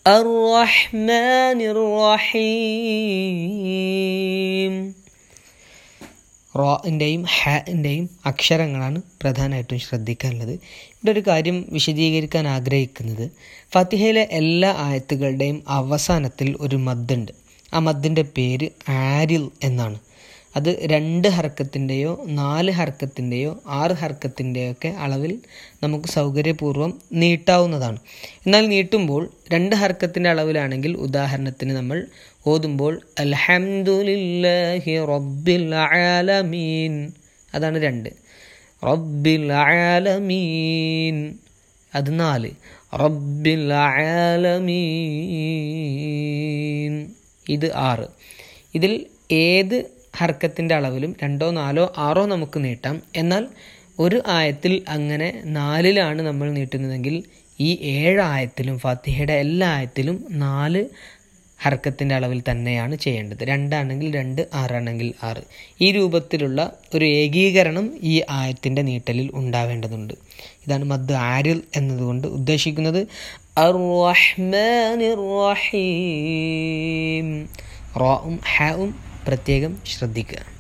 الرحمن الرحيم റോയിൻ്റെയും ഹാൻ്റെയും അക്ഷരങ്ങളാണ് പ്രധാനമായിട്ടും ശ്രദ്ധിക്കാനുള്ളത് ഇവിടെ ഒരു കാര്യം വിശദീകരിക്കാൻ ആഗ്രഹിക്കുന്നത് ഫത്തിഹയിലെ എല്ലാ ആയത്തുകളുടെയും അവസാനത്തിൽ ഒരു മദ്ദുണ്ട് ആ മദ്ദിൻ്റെ പേര് ആരിൽ എന്നാണ് അത് രണ്ട് ഹർക്കത്തിൻ്റെയോ നാല് ഹർക്കത്തിൻ്റെയോ ആറ് ഹർക്കത്തിൻ്റെയോ ഒക്കെ അളവിൽ നമുക്ക് സൗകര്യപൂർവ്വം നീട്ടാവുന്നതാണ് എന്നാൽ നീട്ടുമ്പോൾ രണ്ട് ഹർക്കത്തിൻ്റെ അളവിലാണെങ്കിൽ ഉദാഹരണത്തിന് നമ്മൾ ഓതുമ്പോൾ അൽഹംദുലില്ലാഹി റബ്ബിൽ ആലമീൻ അതാണ് രണ്ട് റബ്ബിൽ ആലമീൻ അത് നാല് റബ്ബിൽ ആലമീൻ ഇത് ആറ് ഇതിൽ ഏത് ഹർക്കത്തിൻ്റെ അളവിലും രണ്ടോ നാലോ ആറോ നമുക്ക് നീട്ടാം എന്നാൽ ഒരു ആയത്തിൽ അങ്ങനെ നാലിലാണ് നമ്മൾ നീട്ടുന്നതെങ്കിൽ ഈ ഏഴ് ആയത്തിലും ഫാത്തിഹയുടെ എല്ലാ ആയത്തിലും നാല് ഹർക്കത്തിൻ്റെ അളവിൽ തന്നെയാണ് ചെയ്യേണ്ടത് രണ്ടാണെങ്കിൽ രണ്ട് ആറാണെങ്കിൽ ആറ് ഈ രൂപത്തിലുള്ള ഒരു ഏകീകരണം ഈ ആയത്തിൻ്റെ നീട്ടലിൽ ഉണ്ടാവേണ്ടതുണ്ട് ഇതാണ് മദ് ആരിൽ എന്നതുകൊണ്ട് ഉദ്ദേശിക്കുന്നത് റഹീം റോവും ഹാവും പ്രത്യേകം ശ്രദ്ധിക്കുക